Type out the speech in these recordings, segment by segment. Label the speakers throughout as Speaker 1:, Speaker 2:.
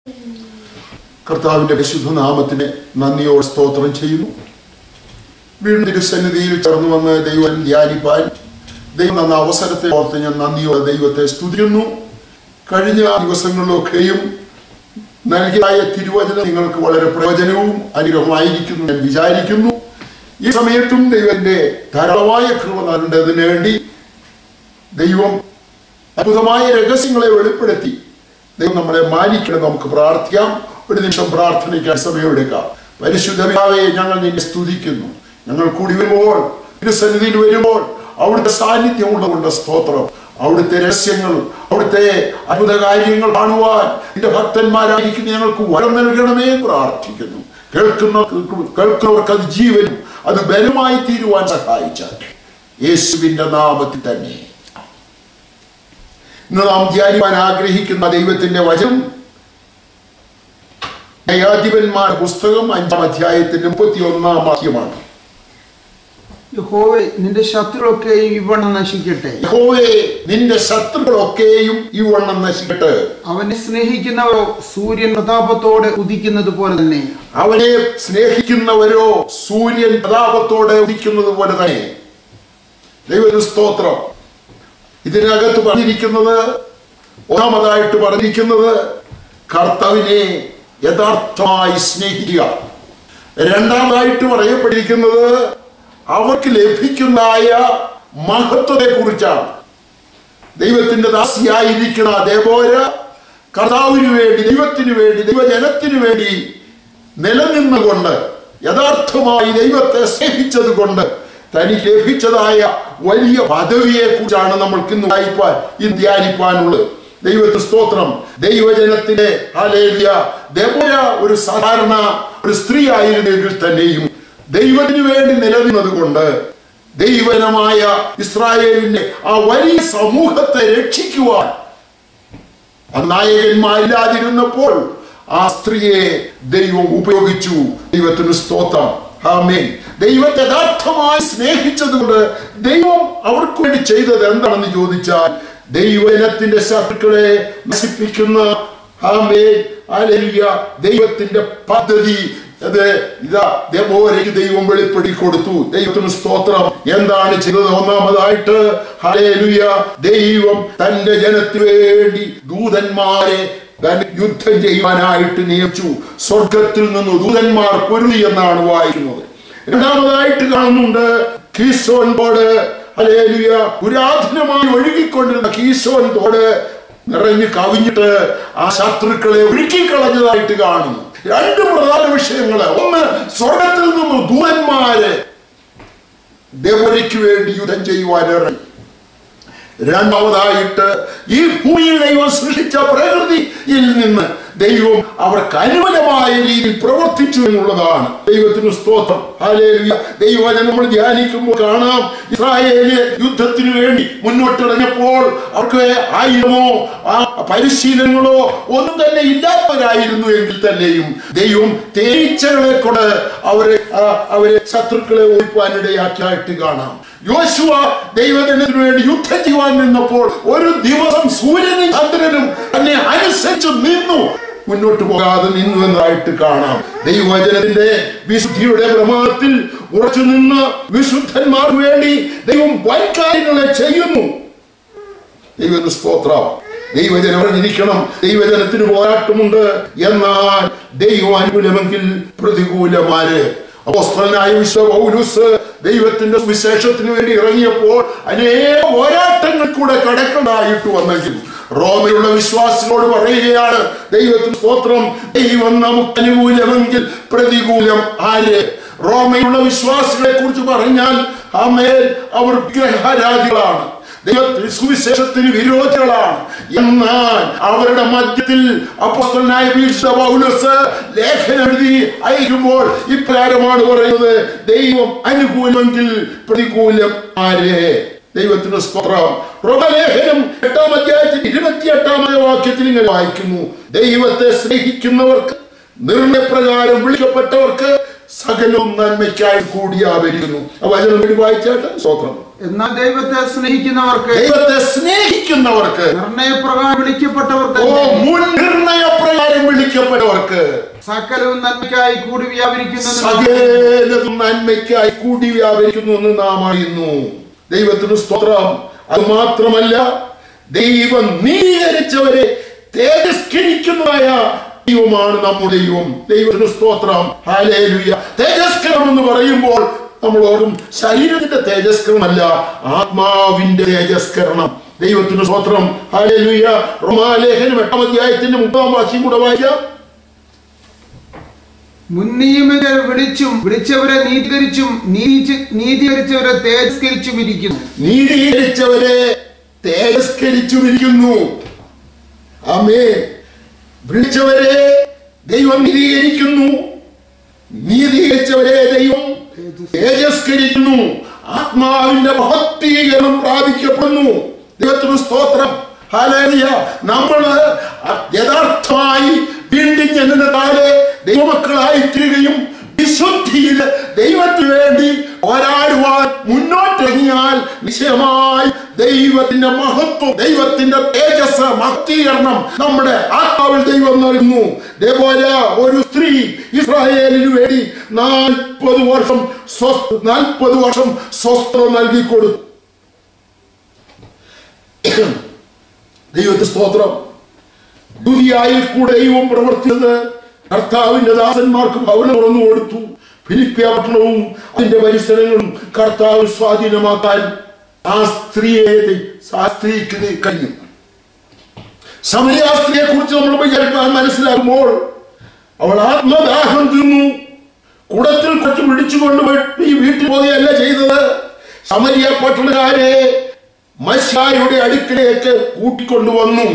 Speaker 1: കർത്താവിന്റെ വിശുദ്ധ നാമത്തിന് നന്ദിയോട് സ്തോത്രം ചെയ്യുന്നു വീണ്ടും തിരുസന്നിധിയിൽ ചേർന്ന് വന്ന് ദൈവം ധ്യാനിപ്പാൻ ദൈവം എന്ന അവസരത്തെ ഓർത്ത് ഞാൻ നന്ദിയോടെ ദൈവത്തെ സ്തുതിക്കുന്നു കഴിഞ്ഞ ദിവസങ്ങളിലൊക്കെയും നൽകിയായ തിരുവചനം നിങ്ങൾക്ക് വളരെ പ്രയോജനവും അനുഗ്രഹമായിരിക്കുന്നു ഞാൻ വിചാരിക്കുന്നു ഈ സമയത്തും ദൈവത്തിന്റെ ധാരാളമായ കൃപ നൽകേണ്ടതിന് വേണ്ടി ദൈവം അത്ഭുതമായ രഹസ്യങ്ങളെ വെളിപ്പെടുത്തി ദൈവം നമ്മളെ മാനിക്കണം നമുക്ക് പ്രാർത്ഥിക്കാം ഒരു നിമിഷം പ്രാർത്ഥനയ്ക്കാൻ സമയമെടുക്കാം പരിശുദ്ധ പിതാവേ ഞങ്ങൾ നിന്നെ സ്തുതിക്കുന്നു ഞങ്ങൾ കൂടി വരുമ്പോൾ തിരുസന്നിധിയിൽ വരുമ്പോൾ അവിടുത്തെ സാന്നിധ്യം ഉള്ളതുകൊണ്ട് സ്തോത്രം അവിടുത്തെ രഹസ്യങ്ങൾ അവിടുത്തെ അത്ഭുത കാര്യങ്ങൾ കാണുവാൻ എന്റെ ഭക്തന്മാരായിരിക്കുന്ന ഞങ്ങൾക്ക് വരം നൽകണമേ എന്ന് പ്രാർത്ഥിക്കുന്നു കേൾക്കുന്ന കേൾക്കുന്നവർക്ക് അത് ജീവനും അത് ബലമായി തീരുവാൻ സഹായിച്ചാൽ യേശുവിന്റെ നാമത്തിൽ തന്നെ ഇന്ന് നാം ധ്യാനിക്കാൻ ആഗ്രഹിക്കുന്ന ദൈവത്തിന്റെ വചനം ന്യായാധിപന്മാർ പുസ്തകം അഞ്ചാം അധ്യായത്തിന്റെ മുപ്പത്തി ഒന്നാം വാക്യമാണ്
Speaker 2: യഹോവേ നിന്റെ ശത്രുക്കളൊക്കെയും ഇവണ്ണം നശിക്കട്ടെ
Speaker 1: യഹോവേ നിന്റെ ശത്രുക്കളൊക്കെയും ഈ വണ്ണം നശിക്കട്ടെ
Speaker 2: അവനെ സ്നേഹിക്കുന്നവരോ സൂര്യൻ പ്രതാപത്തോടെ ഉദിക്കുന്നത് പോലെ തന്നെ
Speaker 1: അവനെ സ്നേഹിക്കുന്നവരോ സൂര്യൻ പ്രതാപത്തോടെ ഉദിക്കുന്നത് പോലെ തന്നെ ദൈവത്തിന് സ്തോത്രം ഇതിനകത്ത് പറഞ്ഞിരിക്കുന്നത് ഒന്നാമതായിട്ട് പറഞ്ഞിരിക്കുന്നത് കർത്താവിനെ യഥാർത്ഥമായി സ്നേഹിക്കുക രണ്ടാമതായിട്ട് പറയപ്പെട്ടിരിക്കുന്നത് അവർക്ക് ലഭിക്കുന്നതായ മഹത്വത്തെ കുറിച്ചാണ് ദൈവത്തിന്റെ ദാസിയായിരിക്കുന്ന ദേവോര കർത്താവിന് വേണ്ടി ദൈവത്തിന് വേണ്ടി ദൈവജനത്തിന് വേണ്ടി നിലനിന്നുകൊണ്ട് യഥാർത്ഥമായി ദൈവത്തെ സ്നേഹിച്ചത് കൊണ്ട് തനിക്ക് ലഭിച്ചതായ വലിയ പദവിയെ കുറിച്ചാണ് നമ്മൾക്ക് ഇന്ന് വായിപ്പാൻ ഇന്ന് ധ്യാനിപ്പാനുള്ളത് ദൈവത്തിന് സ്തോത്രം ദൈവജനത്തിന്റെ ഹാലേലിയ ദേവോര ഒരു സാധാരണ ഒരു സ്ത്രീ ആയിരുന്നെങ്കിൽ തന്നെയും ദൈവത്തിന് വേണ്ടി നിലനിന്നത് കൊണ്ട് ദൈവനമായ ഇസ്രായേലിന്റെ ആ വലിയ സമൂഹത്തെ രക്ഷിക്കുവാൻ ആ നായകന്മാരില്ലാതിരുന്നപ്പോൾ ആ സ്ത്രീയെ ദൈവം ഉപയോഗിച്ചു ദൈവത്തിന് സ്തോത്രം ആമേൻ ദൈവത്തെ യഥാർത്ഥമായി സ്നേഹിച്ചതുകൊണ്ട് ദൈവം അവർക്ക് വേണ്ടി ചെയ്തത് എന്താണെന്ന് ചോദിച്ചാൽ ദൈവജനത്തിന്റെ ശത്രുക്കളെ നശിപ്പിക്കുന്ന ആമേൻ ഹല്ലേലൂയ ദൈവത്തിന്റെ പദ്ധതി അത് ഇതാ ദൈവോരയ്ക്ക് ദൈവം വെളിപ്പെടുത്തി കൊടുത്തു ദൈവത്തിന് സ്തോത്രം എന്താണ് ചെയ്തത് ഒന്നാമതായിട്ട് ഹല്ലേലൂയ ദൈവം തന്റെ ജനത്തിനു വേണ്ടി ദൂതന്മാരെ താൻ യുദ്ധം ചെയ്യുവാനായിട്ട് നിയമിച്ചു സ്വർഗത്തിൽ നിന്ന് ദൂതന്മാർ പൊരുതി എന്നാണ് വായിക്കുന്നത് രണ്ടാമതായിട്ട് കാണുന്നുണ്ട് കീശോൻ തോട് ഹല്ലേലൂയ പുരാതനമായി ഒഴുകിക്കൊണ്ടിരുന്ന കീശോൻ തോട് നിറഞ്ഞു കവിഞ്ഞിട്ട് ആ ശത്രുക്കളെ ഒഴുക്കിക്കളഞ്ഞതായിട്ട് കാണുന്നു രണ്ട് പ്രധാന വിഷയങ്ങള് ഒന്ന് സ്വർഗത്തിൽ നിന്നും ദൂതന്മാര് ദേവതയ്ക്ക് വേണ്ടി യുദ്ധം ചെയ്യുവാൻ ഇറങ്ങി രണ്ടാമതായിട്ട് ഈ ഭൂമിയിൽ ദൈവം സൃഷ്ടിച്ച പ്രകൃതിയിൽ നിന്ന് ദൈവം അവർക്ക് അനുകൂലമായ രീതിയിൽ പ്രവർത്തിച്ചു എന്നുള്ളതാണ് ദൈവത്തിന് സ്തോത്രം ഹാലേലുയ ദൈവവചനം നമ്മൾ ധ്യാനിക്കുമ്പോൾ കാണാം ഇസ്രായേല് യുദ്ധത്തിനു വേണ്ടി മുന്നോട്ടിറങ്ങിയപ്പോൾ അവർക്ക് ആയുധമോ ആ പരിശീലനങ്ങളോ ഒന്നും തന്നെ ഇല്ലാത്തവരായിരുന്നു എങ്കിൽ തന്നെയും ദൈവം തേനീച്ചകളെ കൊണ്ട് അവരെ ആ, അവരെ ശത്രുക്കളെ ഒഴിപ്പാനിടയാക്കിയായിട്ട് കാണാം യോശുവ ദൈവജനത്തിനു വേണ്ടി യുദ്ധം ചെയ്യുവാൻ നിന്നപ്പോൾ ഒരു ദിവസം സൂര്യനും ചന്ദ്രനും തന്നെ അനുസരിച്ച് നിന്നു മുന്നോട്ട് പോകാതെ നിന്നു എന്നതായിട്ട് കാണാം ദൈവവചനത്തിന്റെ വിശുദ്ധിയുടെ പ്രമാണത്തിൽ ഉറച്ചു നിന്ന് വിശുദ്ധന്മാർക്ക് വേണ്ടി ദൈവം വൈകാര്യങ്ങളെ ചെയ്യുന്നു ദൈവത്തിന് സ്തോത്രം ദൈവജനം അറിഞ്ഞിരിക്കണം ദൈവജനത്തിന് പോരാട്ടമുണ്ട് എന്നാൽ ദൈവം അനുകൂലമെങ്കിൽ പ്രതികൂലമാര് അപ്പോസ്തലനായ വിശ്വ പൗലൂസ് ദൈവത്തിന്റെ വിശേഷത്തിന് വേണ്ടി ഇറങ്ങിയപ്പോൾ അനേക പോരാട്ടങ്ങൾ കൂടെ കടക്കണ്ടായിട്ട് വന്നെങ്കിൽ റോമയിലുള്ള വിശ്വാസികളോട് പറയുകയാണ് ദൈവത്തിന് സ്തോത്രം ദൈവം നമുക്ക് അനുകൂലമെങ്കിൽ പ്രതികൂലം ആര് റോമയിലുള്ള വിശ്വാസികളെ കുറിച്ച് പറഞ്ഞാൽ ആമേൽ അവർ വിഗ്രഹാരാധികളാണ് ദൈവത്തിന് സുവിശേഷത്തിന് വിരോധികളാണ് എന്നാൽ അവരുടെ മധ്യത്തിൽ അപ്പോസ്തലനായ വിശുദ്ധ പൗലോസ് ലേഖനം എഴുതി അയക്കുമ്പോൾ ഇപ്രകാരമാണ് പറയുന്നത് ദൈവം അനുകൂലമെങ്കിൽ പ്രതികൂലം ആര് ദൈവത്തിന് സ്തോത്രം റോമലേഖനം എട്ടാം അധ്യായത്തിൽ ഇരുപത്തിയെട്ടാമത്തെ വാക്യത്തിൽ ഇങ്ങനെ വായിക്കുന്നു ദൈവത്തെ സ്നേഹിക്കുന്നവർക്ക് നിർണയപ്രകാരം വിളിക്കപ്പെട്ടവർക്ക് സകലവും നന്മയ്ക്കായി കൂടിയാവരിക്കുന്നു ആ വചനം വേണ്ടി വായിച്ചാട്ട് സ്തോത്രം
Speaker 2: എന്നാൽ ദൈവത്തെ സ്നേഹിക്കുന്നവർക്ക്
Speaker 1: ദൈവത്തെ സ്നേഹിക്കുന്നവർക്ക്
Speaker 2: നിർണയപ്രകാരം വിളിക്കപ്പെട്ടവർക്ക്
Speaker 1: ഓ മുൻ നിർണയപ്രകാരം വിളിക്കപ്പെട്ടവർക്ക്
Speaker 2: സകലവും നന്മയ്ക്കായി കൂടി വ്യാപരിക്കുന്നു
Speaker 1: സകലതും നന്മയ്ക്കായി കൂടി വ്യാപരിക്കുന്നു എന്ന് നാം അറിയുന്നു ദൈവത്തിന് സ്തോത്രം അത് മാത്രമല്ല ദൈവം നീകരിച്ചവരെ തേജസ്കരിക്കുന്നതായ ദൈവമാണ് നമ്മുടെ ദൈവം ദൈവത്തിന് സ്തോത്രം ഹാലേലുയ തേജസ്കരം എന്ന് പറയുമ്പോൾ നമ്മൾ ഓർക്കും ശരീരത്തിന്റെ തേജസ്കരണമല്ല ആത്മാവിന്റെ തേജസ്കരണം ദൈവത്തിന് സ്തോത്രം ഹാലേലുയ റോമാലേഖനം എട്ടാം അധ്യായത്തിന്റെ മുപ്പതാം വാക്യം കൂടെ വായിക്കാം
Speaker 2: മുൻനിയമിതർ വിളിച്ചും വിളിച്ചവരെ നീതീകരിച്ചും നീതി നീതീകരിച്ചവരെ തേജസ്കരിച്ചും ഇരിക്കുന്നു
Speaker 1: നീതീകരിച്ചവരെ തേജസ്കരിച്ചുമിരിക്കുന്നു ആമേ വിളിച്ചവരെ ദൈവം നീതീകരിക്കുന്നു നീതീകരിച്ചവരെ ദൈവം തേജസ്കരിക്കുന്നു ആത്മാവിന്റെ മഹത്വീകരണം പ്രാപിക്കപ്പെടുന്നു ദൈവത്തിന് സ്തോത്രം ഹാലേലിയ നമ്മള് യഥാർത്ഥമായി വീണ്ടും ജനനത്താലെ ദൈവമക്കളായി തീരുകയും വിശുദ്ധിയിൽ ദൈവത്തിന് വേണ്ടി പോരാടുവാൻ മുന്നോട്ടിറങ്ങിയാൽ നിശ്ചയമായി ദൈവത്തിന്റെ മഹത്വം ദൈവത്തിന്റെ തേജസ് മഹത്തീകരണം നമ്മുടെ ആത്മാവിൽ ദൈവം നൽകുന്നു ഇതേപോലെ ഒരു സ്ത്രീ ഇസ്രായേലിന് വേണ്ടി നാൽപ്പത് വർഷം സ്വസ്ഥ നാൽപ്പത് വർഷം സ്വസ്ഥത നൽകി കൊടുത്തു ദൈവത്തിന് സ്തോത്രം ദുരിയായിൽ കൂടെ ദൈവം പ്രവർത്തിച്ചത് കർത്താവിന്റെ ദാസന്മാർക്ക് ഭവനം തുറന്നു കൊടുത്തു ഫിലിപ്പിയ പട്ടണവും അതിന്റെ പരിസരങ്ങളും കർത്താവ് സ്വാധീനമാക്കാൻ ആ സ്ത്രീയെ ആ സ്ത്രീക്ക് കഴിഞ്ഞു സമരിയ സ്ത്രീയെ കുറിച്ച് നമ്മൾ വിചാരിക്കാൻ മനസ്സിലാക്കുമ്പോൾ അവൾ ആത്മദാഹം തിന്നു കുടത്തിൽ കുറച്ച് പിടിച്ചുകൊണ്ട് ഈ വീട്ടിൽ പോവുകയല്ല ചെയ്തത് സമരിയ പട്ടണക്കാരെ മശായുടെ അടുക്കിലേക്ക് കൂട്ടിക്കൊണ്ടുവന്നു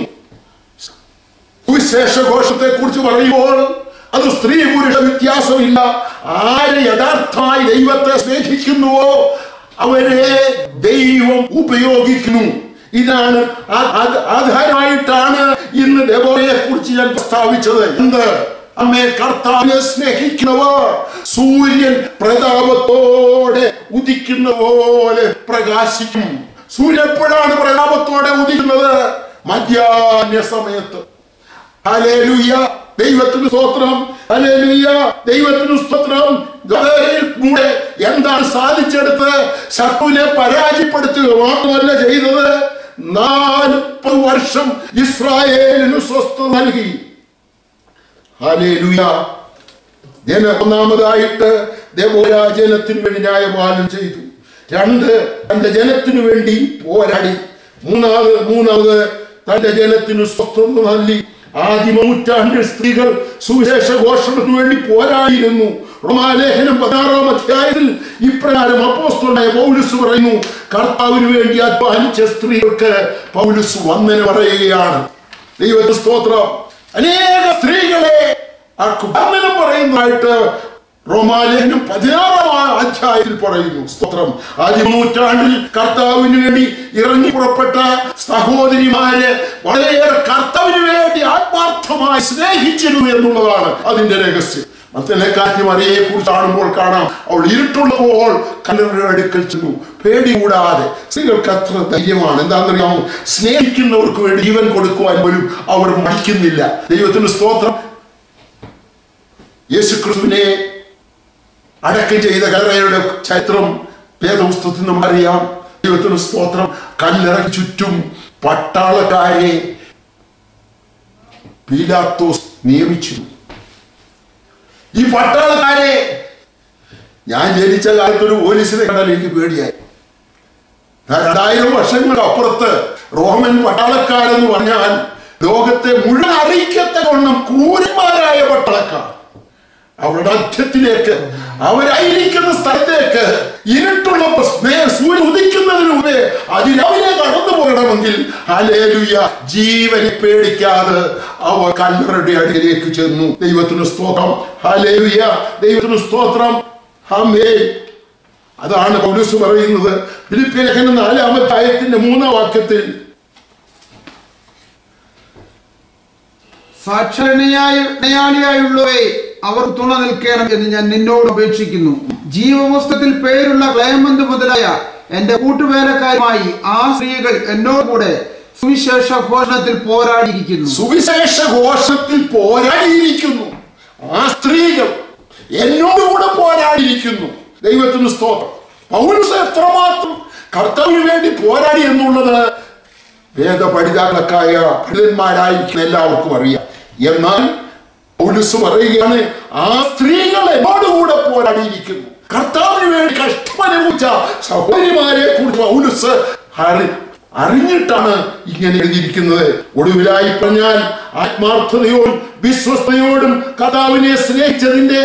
Speaker 1: സുവിശേഷ ഘോഷത്തെ കുറിച്ച് പറയുമ്പോൾ അത് സ്ത്രീ പുരുഷ വ്യത്യാസമില്ല ആര് യഥാർത്ഥമായി ദൈവത്തെ സ്നേഹിക്കുന്നുവോ അവരെ ദൈവം ഉപയോഗിക്കുന്നു ഇതാണ് ആ- അത് ആധാരമായിട്ടാണ് ഇന്ന് ഡെബോയെ കുറിച്ച് ഞാൻ പ്രസ്താവിച്ചത് എന്ത് അമ്മേ കർത്താവിനെ സ്നേഹിക്കുന്നവർ സൂര്യൻ പ്രതാപത്തോടെ ഉദിക്കുന്ന പോലെ പ്രകാശിക്കും സൂര്യൻ എപ്പോഴാണ് പ്രതാപത്തോടെ ഉദിക്കുന്നത് മധ്യാഹ്ന സമയത്ത് ഹല്ലേലൂയ ദൈവത്തിന് സ്തോത്രം ഹല്ലേലൂയ ദൈവത്തിന് സ്തോത്രം ഗദയിൽ കൂടെ എന്താണ് സാധിച്ചെടുത്ത് ശത്രുവിനെ പരാജയപ്പെടുത്തുക മാത്രമല്ല ചെയ്തത് നാൽപ്പത് വർഷം ഇസ്രായേലിന് സ്വസ്ഥത നൽകി ഹല്ലേലൂയ ജന ഒന്നാമതായിട്ട് ദേവോരാ ജനത്തിന് വേണ്ടി ന്യായപാലനം ചെയ്തു രണ്ട് തന്റെ ജനത്തിനു വേണ്ടി പോരാടി മൂന്നാമത് മൂന്നാമത് തന്റെ ജനത്തിന് സ്വസ്ഥത നൽകി ആദിമ നൂറ്റാണ്ടിൽ സ്ത്രീകൾ സുവിശേഷ ഘോഷണത്തിന് വേണ്ടി പോരാടിയിരുന്നു റോമാലേഖനം പതിനാറാം അധ്യായത്തിൽ ഇപ്രകാരം അപ്പോസ്തലനായ പൗലുസ് പറയുന്നു കർത്താവിന് വേണ്ടി അധ്വാനിച്ച സ്ത്രീകൾക്ക് പൗലുസ് വന്ദന പറയുകയാണ് ദൈവത്തെ സ്തോത്രം അനേക സ്ത്രീകളെ ആ വന്ദനം പറയുന്നതായിട്ട് റോമാലേഖനം പതിനാറാം അധ്യായത്തിൽ പറയുന്നു സ്തോത്രം ആദ്യ നൂറ്റാണ്ടിൽ കർത്താവിന് വേണ്ടി ഇറങ്ങി പുറപ്പെട്ട സഹോദരിമാര് വളരെയേറെ കർത്താവിന് വേണ്ടി ആത്മാർത്ഥമായി സ്നേഹിച്ചിരുന്നു എന്നുള്ളതാണ് അതിന്റെ രഹസ്യം മറ്റേ കാര്യം അറിയെ കുറിച്ച് കാണുമ്പോൾ കാണാം അവൾ ഇരുട്ടുള്ളപ്പോൾ കല്ലറുടെ അടുക്കൽ ചെന്നു പേടി കൂടാതെ സ്ത്രീകൾക്ക് അത്ര ധൈര്യമാണ് എന്താണെന്നറിയാമോ സ്നേഹിക്കുന്നവർക്ക് വേണ്ടി ജീവൻ കൊടുക്കുവാൻ പോലും അവർ മടിക്കുന്നില്ല ദൈവത്തിന് സ്തോത്രം യേശുക്രിസ്തുവിനെ അടക്കം ചെയ്ത കല്ലറയുടെ ചരിത്രം വേദപുസ്തകത്തിൽ നമുക്കറിയാം ദൈവത്തിന് സ്തോത്രം കല്ലറയ്ക്ക് ചുറ്റും പട്ടാളക്കാരെ പീലാത്തോസ് നിയമിച്ചു ഈ പട്ടാളക്കാരെ ഞാൻ ജനിച്ച കാലത്ത് ഒരു പോലീസിനെ കണ്ടാൽ എനിക്ക് പേടിയായി രണ്ടായിരം വർഷങ്ങൾക്ക് അപ്പുറത്ത് റോമൻ പട്ടാളക്കാരെന്ന് പറഞ്ഞാൽ ലോകത്തെ മുഴുവൻ അറിയിക്കത്തവണ്ണം ക്രൂരന്മാരായ പട്ടാളക്കാർ അവരുടെ അധ്യത്തിലേക്ക് അവരായിരിക്കുന്ന സ്ഥലത്തേക്ക് ഇരുട്ടുള്ള സ്നേഹ സൂര്യൻ ഉദിക്കുന്നതിന് മുമ്പേ അതിലവരെ കടന്നു പോകണമെങ്കിൽ അലേലുയ ജീവനെ പേടിക്കാതെ അവർ കല്ലറയുടെ അടിയിലേക്ക് ചെന്നു ദൈവത്തിന് സ്തോത്രം ഹലേലുയ ദൈവത്തിന് സ്തോത്രം ഹമേ അതാണ് പൗലൂസ് പറയുന്നത് ഫിലിപ്പിയ ലേഖനം നാലാമത്തെ ആയത്തിന്റെ മൂന്നാം വാക്യത്തിൽ
Speaker 2: സാക്ഷരണിയായുള്ളവയെ അവർ തുണ നിൽക്കണം എന്ന് ഞാൻ നിന്നോട് അപേക്ഷിക്കുന്നു ജീവപുസ്തകത്തിൽ പേരുള്ള ക്ലേമന്ത് മുതലായ എന്റെ കൂട്ടുവേലക്കാരുമായി ആ സ്ത്രീകൾ എന്നോട് കൂടെ സുവിശേഷ ഘോഷണത്തിൽ പോരാടിയിരിക്കുന്നു
Speaker 1: സുവിശേഷ ഘോഷത്തിൽ പോരാടിയിരിക്കുന്നു ആ സ്ത്രീകൾ എന്നോടുകൂടെ പോരാടിയിരിക്കുന്നു ദൈവത്തിന് സ്തോത്രം പൗരസ് എത്രമാത്രം കർത്താവിന് വേണ്ടി പോരാടി എന്നുള്ളത് വേദപഠിതാക്കളൊക്കായ പണ്ഡിതന്മാരായിരിക്കുന്ന എല്ലാവർക്കും അറിയാം എന്നാൽ പൗലസ് പറയുകയാണ് ആ സ്ത്രീകൾ എന്നോടുകൂടെ പോരാടിയിരിക്കുന്നു കർത്താവിന് വേണ്ടി കഷ്ടമനുഭവിച്ച സഹോദരിമാരെ കുറിച്ച് പൗലസ് അറി അറിഞ്ഞിട്ടാണ് ഇങ്ങനെ എഴുതിയിരിക്കുന്നത് ഒടുവിലായി പറഞ്ഞാൽ ആത്മാർത്ഥതയോടും വിശ്വസ്തയോടും കർത്താവിനെ സ്നേഹിച്ചതിന്റെ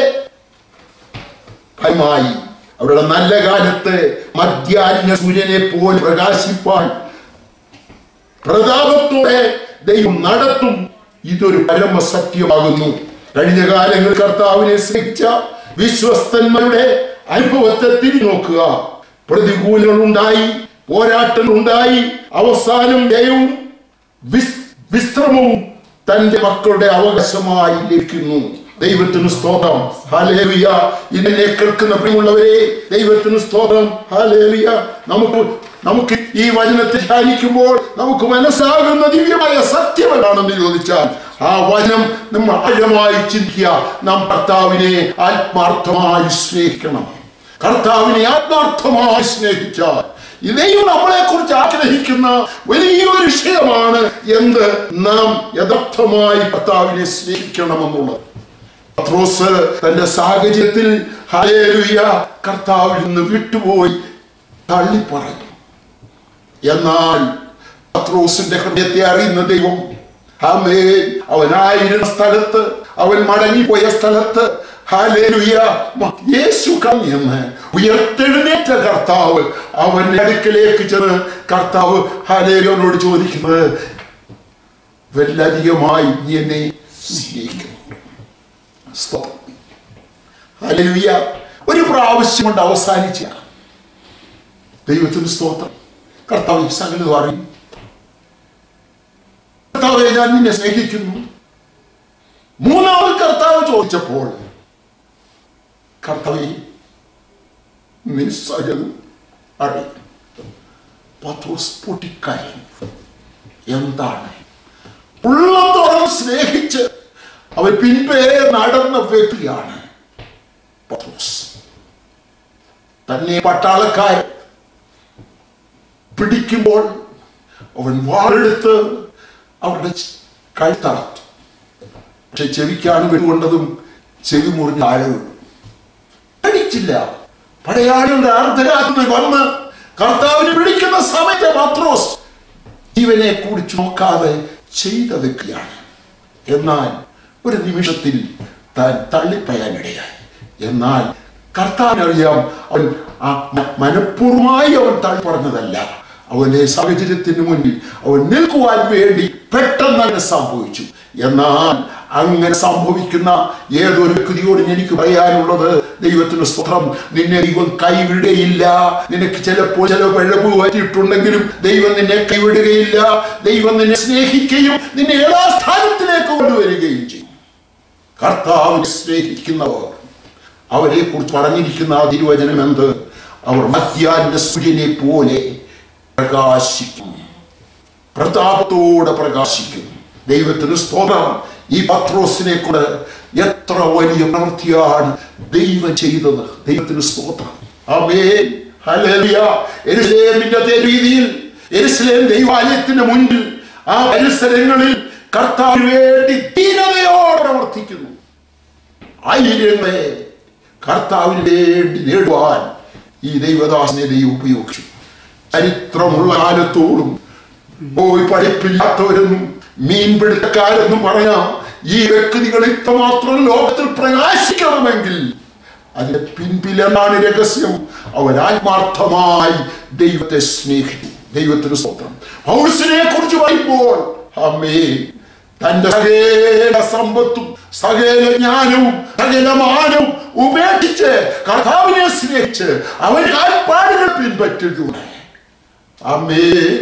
Speaker 1: ഫലമായി അവരുടെ നല്ല കാലത്ത് മധ്യാന്യ സൂര്യനെ പോലെ പ്രകാശിപ്പാൻ പ്രതാപത്തോടെ ദൈവം നടത്തും ഇതൊരു പരമസത്യമാകുന്നു കഴിഞ്ഞ കാലങ്ങൾ കർത്താവിനെ സ്നേഹിച്ച വിശ്വസ്തന്മാരുടെ അനുഭവത്തെ തിരിഞ്ഞു നോക്കുക പ്രതികൂലങ്ങൾ ഉണ്ടായി പോരാട്ടങ്ങൾ ഉണ്ടായി അവസാനം ജയവും വിസ്- വിശ്രമവും തന്റെ മക്കളുടെ അവകാശമായി ലഭിക്കുന്നു ദൈവത്തിന് സ്തോത്രം ഹാലേലിയ ഇതിനെ കേൾക്കുന്ന പ്രിയമുള്ളവരെ ദൈവത്തിന് സ്തോത്രം ഹാലേലിയ നമുക്ക് നമുക്ക് ഈ വചനത്തെ ധ്യാനിക്കുമ്പോൾ നമുക്ക് മനസ്സാകുന്ന ദിവ്യമായ സത്യം എന്താണെന്ന് ചോദിച്ചാൽ ആ വചനം നമ്മൾ ആഴമായി ചിന്തിക്കുക നാം കർത്താവിനെ ആത്മാർത്ഥമായി സ്നേഹിക്കണം കർത്താവിനെ ആത്മാർത്ഥമായി സ്നേഹിച്ചാൽ ഈ ദൈവം നമ്മളെ കുറിച്ച് ആഗ്രഹിക്കുന്ന വലിയൊരു വിഷയമാണ് എന്ത് നാം യഥാർത്ഥമായി കർത്താവിനെ സ്നേഹിക്കണമെന്നുള്ളത് പത്രോസ് തന്റെ സാഹചര്യത്തിൽ ഹല്ലേലൂയ കർത്താവിൽ നിന്ന് വിട്ടുപോയി തള്ളി പറഞ്ഞു എന്നാൽ പത്രോസിന്റെ ഹൃദയത്തെ അറിയുന്ന ദൈവം ആമേൻ അവനായിരുന്ന സ്ഥലത്ത് അവൻ മടങ്ങിപ്പോയ സ്ഥലത്ത് ഹാലേലുയ യേശു കണ്ണെന്ന് ഉയർത്തെഴുന്നേറ്റ കർത്താവ് അവന്റെ അടുക്കലേക്ക് ചെന്ന് കർത്താവ് ഹാലേലുവിനോട് ചോദിക്കുന്നത് വല്ലധികമായി നീ എന്നെ സ്നേഹിക്കുന്നു സ്തോത്രം. ഹല്ലേലൂയ ഒരു പ്രാവശ്യം കൊണ്ട് അവസാനിച്ച ദൈവത്തിന് സ്തോത്രം കർത്താവ് ഈ സകലതും അറിയും കർത്താവെ ഞാൻ നിന്നെ സ്നേഹിക്കുന്നു മൂന്നാമത് കർത്താവ് ചോദിച്ചപ്പോൾ കർത്താവെ നീ സകലതും അറിയും പത്രോസ് പൊട്ടിക്കരയും എന്താണ് ഉള്ളത്തോളം സ്നേഹിച്ച് അവൻ പിൻപേ നടന്ന വ്യക്തിയാണ് പത്രോസ് തന്നെ പട്ടാളക്കാർ പിടിക്കുമ്പോൾ അവൻ വാളെടുത്ത് അവരുടെ കഴുത്തറത്തു പക്ഷെ ചെവിക്കാണ് വെടികൊണ്ടതും ചെവി മുറിഞ്ഞ് താഴെ വീണു അടിച്ചില്ല പടയാളികളുടെ അർദ്ധരാത്രി വന്ന് കർത്താവിനെ വിളിക്കുന്ന സമയത്ത് പത്രോസ് ജീവനെ കുറിച്ച് നോക്കാതെ ചെയ്ത വ്യക്തിയാണ് എന്നാൽ ഒരു നിമിഷത്തിൽ താൻ തള്ളിപ്പയാനിടയായി എന്നാൽ കർത്താവിനറിയാം അവൻ ആ മ- മനഃപൂർവ്വമായി അവൻ തള്ളി പറഞ്ഞതല്ല അവന്റെ സാഹചര്യത്തിന് മുന്നിൽ അവൻ നിൽക്കുവാൻ വേണ്ടി പെട്ടെന്ന് അങ്ങനെ സംഭവിച്ചു എന്നാൽ അങ്ങനെ സംഭവിക്കുന്ന ഏതൊരു വ്യക്തിയോട് എനിക്ക് പറയാനുള്ളത് ദൈവത്തിന് സ്തോത്രം നിന്നെ ദൈവം കൈവിടുകയില്ല നിനക്ക് ചിലപ്പോൾ ചില പിഴവ് പറ്റിയിട്ടുണ്ടെങ്കിലും ദൈവം നിന്നെ കൈവിടുകയില്ല ദൈവം നിന്നെ സ്നേഹിക്കുകയും നിന്നെ യഥാസ്ഥാനത്തിലേക്ക് കൊണ്ടുവരികയും ചെയ്യും കർത്താവിനെ സ്നേഹിക്കുന്നവർ അവരെ കുറിച്ച് പറഞ്ഞിരിക്കുന്ന ആ തിരുവചനം എന്ത് അവർ മധ്യാന്റെ സൂര്യനെ പോലെ പ്രകാശിക്കും പ്രതാപത്തോടെ പ്രകാശിക്കും ദൈവത്തിന് സ്തോത്രം ഈ പത്രോസിനെ കൊണ്ട് എത്ര വലിയ പ്രവൃത്തിയാണ് ദൈവം ചെയ്തത് ദൈവത്തിന് സ്തോത്രം ആമേൻ ഹല്ലേലൂയ എരുസലേമിന്റെ അതേ രീതിയിൽ എരുസലേം ദൈവാലയത്തിന് മുൻപിൽ ആ പരിസരങ്ങളിൽ കർത്താവിന് വേണ്ടി ധീരതയോടെ പ്രവർത്തിക്കുന്നു ആയിരങ്ങളെ കർത്താവിന് വേണ്ടി നേടുവാൻ ഈ ദൈവദാസനെ ദൈവം ഉപയോഗിച്ചു ചരിത്രമുള്ള കാലത്തോടും പോയി പഠിപ്പില്ലാത്തവരെന്നും മീൻപിടുത്തക്കാരെന്നും പറഞ്ഞ ഈ വ്യക്തികൾ ഇത്രമാത്രം ലോകത്തിൽ പ്രകാശിക്കണമെങ്കിൽ അതിന്റെ പിൻപിലെന്നാണ് രഹസ്യം അവൻ ആത്മാർത്ഥമായി ദൈവത്തെ സ്നേഹിച്ചു ദൈവത്തിന് സ്വന്തം പൗരസിനെ കുറിച്ച് പറയുമ്പോൾ അമ്മേ തന്റെ സകല സമ്പത്തും സകല ജ്ഞാനവും സകല മാനവും ഉപേക്ഷിച്ച് കർത്താവിനെ സ്നേഹിച്ച് അവൻ കാൽപ്പാടുകൾ പിൻപറ്റുകയാണ് അമ്മേ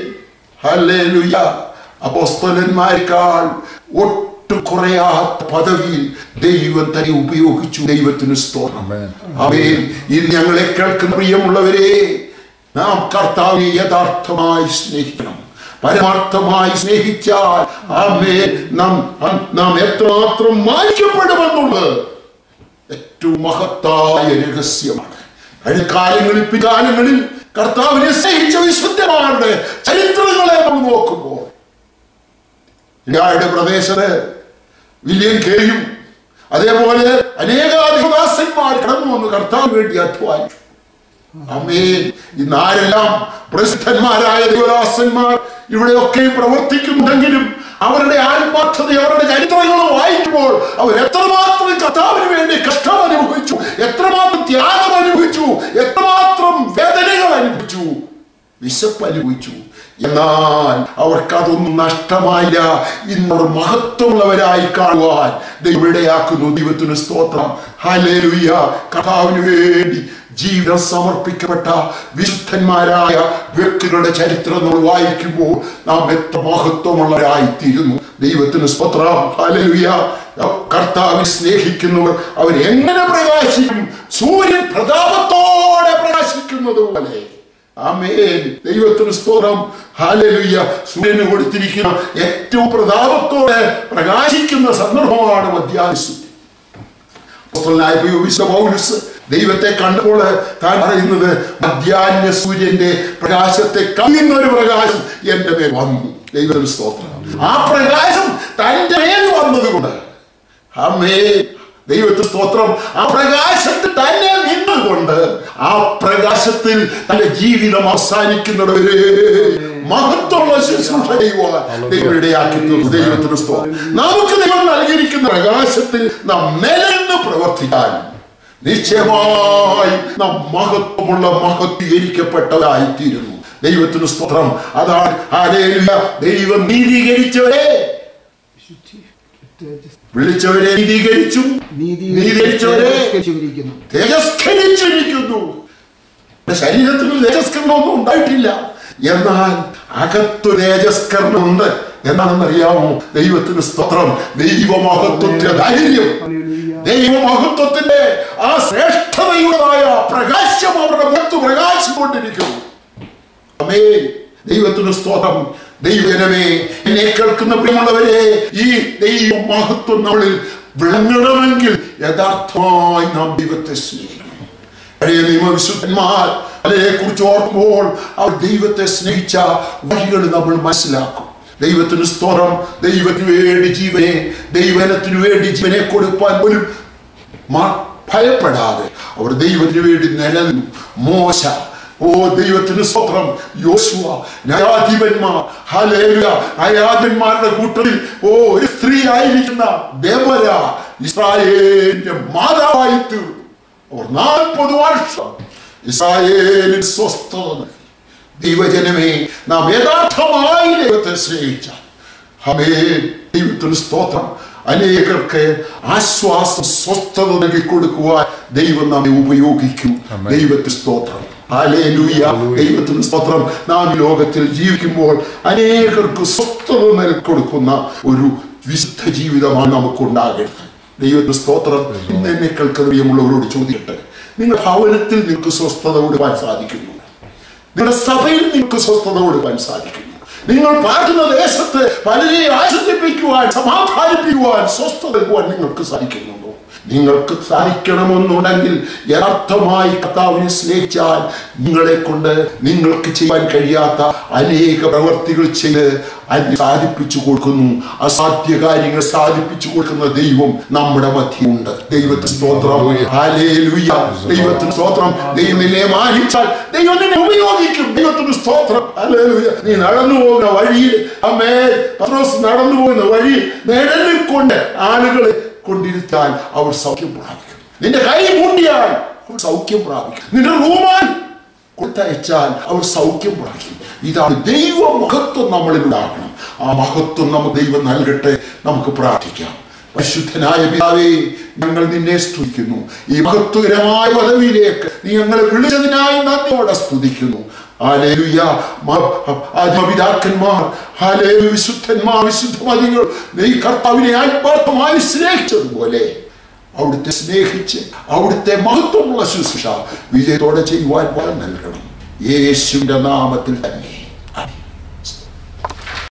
Speaker 1: ഹല്ലേലൂയ അപ്പോസ്തലന്മാരെക്കാൾ ഒട്ടും കുറയാത്ത പദവിയിൽ ദൈവം തന്നെ ഉപയോഗിച്ചു ദൈവത്തിന് സ്തോത്രം
Speaker 3: Amen.
Speaker 1: അമേൻ ഇത് ഞങ്ങളെ കേൾക്കുന്ന പ്രിയമുള്ളവരെ നാം കർത്താവിനെ യഥാർത്ഥമായി സ്നേഹിക്കണം പരമാർത്ഥമായി സ്നേഹിച്ചാൽ ആമേ നാം നാം എത്രമാത്രം മാനിക്കപ്പെടുമെന്നുള്ളത് ഏറ്റവും മഹത്തായ രഹസ്യമാണ് കഴിഞ്ഞ കാലങ്ങളിൽ പികാലങ്ങളിൽ കർത്താവിനെ സ്നേഹിച്ച വിശുദ്ധമാരുടെ ചരിത്രങ്ങളെ നമ്മൾ നോക്കുമ്പോൾ ഇയാളുടെ പ്രദേശത്ത് വില്യം കെയും അതേപോലെ അനേകാധികദാസന്മാർ കടന്നു വന്ന് കർത്താവിന് വേണ്ടി അധ്വാനിച്ചു അമ്മേൻ ഇന്ന് ആരെല്ലാം പ്രസിദ്ധന്മാരായ ദൈവദാസന്മാർ ഇവിടെയൊക്കെയും പ്രവർത്തിക്കുന്നുണ്ടെങ്കിലും അവരുടെ ആത്മാർത്ഥത അവരുടെ ചരിത്രങ്ങൾ വായിക്കുമ്പോൾ അവർ എത്രമാത്രം കർത്താവിന് വേണ്ടി കഷ്ടം അനുഭവിച്ചു എത്രമാത്രം ത്യാഗം അനുഭവിച്ചു എത്രമാത്രം വേദനകൾ അനുഭവിച്ചു വിശപ്പ് അനുഭവിച്ചു എന്നാൽ അവർക്കതൊന്നും നഷ്ടമായില്ല ഇന്നവർ മഹത്വമുള്ളവരായി കാണുവാൻ ദൈവം ഇടയാക്കുന്നു ദൈവത്തിന് സ്തോത്രം ഹല്ലേലൂയ കർത്താവിന് വേണ്ടി ജീവിതം സമർപ്പിക്കപ്പെട്ട വിശുദ്ധന്മാരായ വ്യക്തികളുടെ ചരിത്രം നമ്മൾ വായിക്കുമ്പോൾ നാം എത്ര മഹത്വമുള്ളവരായി തീരുന്നു ദൈവത്തിന് സ്തോത്രം ഹല്ലേലൂയ കർത്താവിനെ സ്നേഹിക്കുന്നവർ അവർ എങ്ങനെ പ്രകാശിക്കും സൂര്യൻ പ്രതാപത്തോടെ പ്രകാശിക്കുന്നത് പോലെ ആമേൻ ദൈവത്തിന് സ്തോത്രം ഹാലലുയ്യ സൂര്യന് കൊടുത്തിരിക്കുന്ന ഏറ്റവും പ്രതാപത്തോടെ പ്രകാശിക്കുന്ന സന്ദർഭമാണ് മധ്യാനുസൂര്യൻ അപ്പോസ്തലനായ വിശുദ്ധ പൗലോസ് ദൈവത്തെ കണ്ടപ്പോൾ താൻ പറയുന്നത് മധ്യാന്യ സൂര്യന്റെ പ്രകാശത്തെ കവിയുന്ന ഒരു പ്രകാശം എന്റെ മേൽ വന്നു ദൈവത്തിന് സ്തോത്രം ആ പ്രകാശം തന്റെ മേൽ വന്നതുകൊണ്ട് അമ്മേ ദൈവത്തിന് സ്തോത്രം ആ പ്രകാശത്തിൽ തന്നെ നിന്നുകൊണ്ട് ആ പ്രകാശത്തിൽ തന്റെ ജീവിതം അവസാനിക്കുന്നവരെ മഹത്വമുള്ള ശുശ്രൂഷ ചെയ്യുവാൻ ദൈവം ഇടയാക്കി തീർന്നു. ദൈവത്തിന് സ്തോത്രം നമുക്ക് ദൈവം നൽകിയിരിക്കുന്ന പ്രകാശത്തിൽ നാം നിലനിന്ന് പ്രവർത്തിക്കാൻ നിശ്ചയമായി നാം മഹത്വമുള്ള മഹത്വീകരിക്കപ്പെട്ടവരായി തീരുന്നു ദൈവത്തിന് സ്തോത്രം അതാണ് ഹല്ലേലൂയ. ദൈവം നീതീകരിച്ചവരെ വിളിച്ചവരെ നീതീകരിച്ചു നീതീകരിച്ചവരെ
Speaker 2: നീതീകരിച്ചിരിക്കുന്നു
Speaker 1: തേജസ്കരിച്ചിരിക്കുന്നു എന്റെ ശരീരത്തിൽ തേജസ്കരണമൊന്നും ഉണ്ടായിട്ടില്ല എന്നാൽ അകത്തു തേജസ്കരണമുണ്ട് എന്താണെന്നറിയാമോ ദൈവത്തിന് സ്തോത്രം ദൈവമഹത്വത്തിന്റെ ധൈര്യം ദൈവമഹത്വത്തിന്റെ ആ ശ്രേഷ്ഠതയുടേതായ പ്രകാശം അവരുടെ മുഖത്ത് പ്രകാശിക്കൊണ്ടിരിക്കുന്നു അമേ ദൈവത്തിന് സ്തോത്രം ദൈവജനമേ എന്നെ കേൾക്കുന്ന പ്രിയമുള്ളവരെ ഈ ദൈവ മഹത്വം നമ്മളിൽ വിളങ്ങണമെങ്കിൽ യഥാർത്ഥമായി നാം ദൈവത്തെ സ്നേഹിക്കണം പഴയ നിയമവിശുദ്ധന്മാർ അവരെ കുറിച്ച് ഓർക്കുമ്പോൾ അവർ ദൈവത്തെ സ്നേഹിച്ച വഴികൾ നമ്മൾ മനസ്സിലാക്കും ദൈവത്തിന് സ്തോത്രം ദൈവത്തിന് വേണ്ടി ജീവനെ ദൈവനത്തിനു വേണ്ടി ജീവനെ കൊടുക്കാൻ പോലും മ- ഭയപ്പെടാതെ അവർ ദൈവത്തിന് വേണ്ടി നിലനിന്നു മോശ ഓ ദൈവത്തിന് സ്തോത്രം യോശുവ ന്യായാധിപന്മാർ ഹല്ലേലൂയ ന്യായാധിപന്മാരുടെ കൂട്ടത്തിൽ ഓ ഒരു സ്ത്രീ ആയിരിക്കുന്ന ദേവര ഇസ്രായേലിന്റെ മാതാവായി തീർന്നു അവർ നാൽപ്പത് വർഷം ഇസ്രായേലിൽ സ്വസ്ഥത നൽകി ദൈവജനമേ നാം യഥാർത്ഥമായി ദൈവത്തെ സ്നേഹിച്ചാൽ ഹമേ ദൈവത്തിന് സ്തോത്രം അനേകർക്ക് ആശ്വാസം സ്വസ്ഥത നൽകി കൊടുക്കുവാൻ ദൈവം നമ്മെ ഉപയോഗിക്കും ദൈവത്തിന് സ്തോത്രം ഹല്ലേലൂയ ദൈവത്തിന് സ്തോത്രം നാം ഈ ലോകത്തിൽ ജീവിക്കുമ്പോൾ അനേകർക്ക് സ്വസ്ഥത നൽകി കൊടുക്കുന്ന ഒരു വിശുദ്ധ ജീവിതമാണ് നമുക്കുണ്ടാകേണ്ടത് ദൈവത്തിന് സ്തോത്രം ഇന്ന് എന്നെ കേൾക്കുന്ന പ്രിയമുള്ളവരോട് ചോദിക്കട്ടെ നിങ്ങൾ ഭവനത്തിൽ നിങ്ങൾക്ക് സ്വസ്ഥത കൊടുക്കാൻ സാധിക്കുന്നു നിങ്ങളുടെ സഭയിൽ നിങ്ങൾക്ക് സ്വസ്ഥത കൊടുക്കാൻ സാധിക്കുന്നു നിങ്ങൾ പാടുന്ന ദേശത്ത് പലരെ ആശ്വസിപ്പിക്കുവാൻ സമാധാനിപ്പിക്കുവാൻ സ്വസ്ഥത നൽകുവാൻ നിങ്ങൾക്ക് സാധിക്കുന്നുണ്ടോ നിങ്ങൾക്ക് സാധിക്കണമെന്നുണ്ടെങ്കിൽ യഥാർത്ഥമായി കർത്താവിനെ സ്നേഹിച്ചാൽ നിങ്ങളെ കൊണ്ട് നിങ്ങൾക്ക് ചെയ്യാൻ കഴിയാത്ത അനേക പ്രവർത്തികൾ ചെയ്ത് അതിനെ സാധിപ്പിച്ചു കൊടുക്കുന്നു അസാധ്യ കാര്യങ്ങൾ സാധിപ്പിച്ചു കൊടുക്കുന്ന ദൈവം നമ്മുടെ മധ്യമുണ്ട് ദൈവത്തിന് സ്തോത്രം ഹല്ലേലൂയ ദൈവത്തിന് സ്തോത്രം ദൈവം നിന്നെ മാനിച്ചാൽ ദൈവം നിന്നെ ഉപയോഗിക്കും ദൈവത്തിന് സ്തോത്രം ഹല്ലേലൂയ നീ നടന്നു പോകുന്ന വഴിയിൽ അമ്മേ പത്രോസ് നടന്നു പോകുന്ന വഴി നിഴലിൽ കൊണ്ട് ആളുകളെ കൊണ്ടിരുത്താൻ അവർ സൗഖ്യം പ്രാപിക്കും നിന്റെ കൈ മൂട്ടിയാൽ അവർ സൗഖ്യം പ്രാപിക്കും നിന്റെ റൂമാൻ കൊടുത്തയച്ചാൽ അവർ സൗഖ്യം പ്രാപിക്കും ഇതാണ് ദൈവ മഹത്വം നമ്മളിൽ ഉണ്ടാകണം ആ മഹത്വം നമുക്ക് ദൈവം നൽകട്ടെ നമുക്ക് പ്രാർത്ഥിക്കാം പരിശുദ്ധനായ പിതാവേ ഞങ്ങൾ നിന്നെ സ്തുതിക്കുന്നു ഈ മഹത്വകരമായ പദവിയിലേക്ക് നീ ഞങ്ങളെ വിളിച്ചതിനായി നന്ദിയോടെ സ്തുതിക്കുന്നു ഹാലേലുയ ആത്മപിതാക്കന്മാർ ഹാലേലു വിശുദ്ധന്മാർ വിശുദ്ധമതികൾ നീ കർത്താവിനെ ആത്മാർത്ഥമായി സ്നേഹിച്ചതുപോലെ അവിടുത്തെ സ്നേഹിച്ച് അവിടുത്തെ മഹത്വമുള്ള ശുശ്രൂഷ വിജയത്തോടെ ചെയ്യുവാൻ വരം നൽകണം യേശുവിന്റെ നാമത്തിൽ തന്നെ